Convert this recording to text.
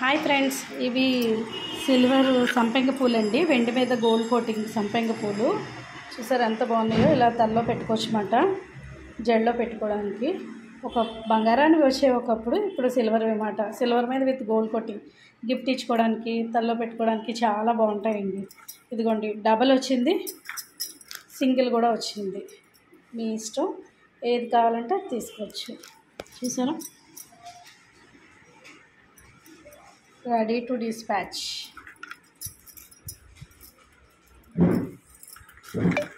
hi friends ఇవి silver సంపెంగ పూలు అండి వెండి మీద గోల్డ్ కోటింగ్ సంపెంగ పూలు చూసారు ఎంత బాగున్నాయో ఇలా తల్లో పెట్టుకోవచ్చమాట జడలో పెట్టుకోవడానికి ఒక బంగారాన్ని వచ్చే ఒకప్పుడు ఇప్పుడు సిల్వర్ అనమాట సిల్వర్ మీద విత్ గోల్డ్ కోటింగ్ గిఫ్ట్ ఇచ్చుకోవడానికి తల్లో పెట్టుకోవడానికి చాలా బాగుంటాయండి ఇదిగోండి డబల్ వచ్చింది సింగిల్ కూడా వచ్చింది మీ ఇష్టం ఏది కావాలంటే అది తీసుకోవచ్చు చూసారా ready to dispatch